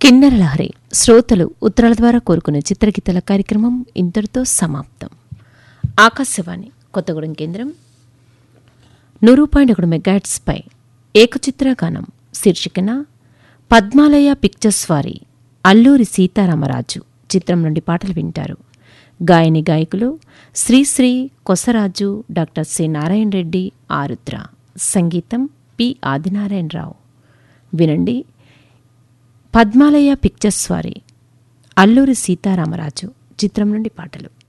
కిన్నెర లహరి శ్రోతలు ఉత్తరాల ద్వారా కోరుకునే చిత్రగీతల కార్యక్రమం ఇంతటితో సమాప్తం ఆకాశవాణి కొత్తగూడెం కేంద్రం నూరు పాయింట్ ఒకటి మెగాట్స్పై ఏకచిత్రగానం శీర్షికన పద్మాలయ పిక్చర్స్ వారి అల్లూరి సీతారామరాజు చిత్రం నుండి పాటలు వింటారు గాయని గాయకులు శ్రీశ్రీ కొసరాజు డాక్టర్ సి నారాయణ రెడ్డి ఆరుద్ర సంగీతం పి ఆదినారాయణరావు వినండి పద్మాలయ పిక్చర్స్ వారి అల్లూరి సీతారామరాజు చిత్రం నుండి పాటలు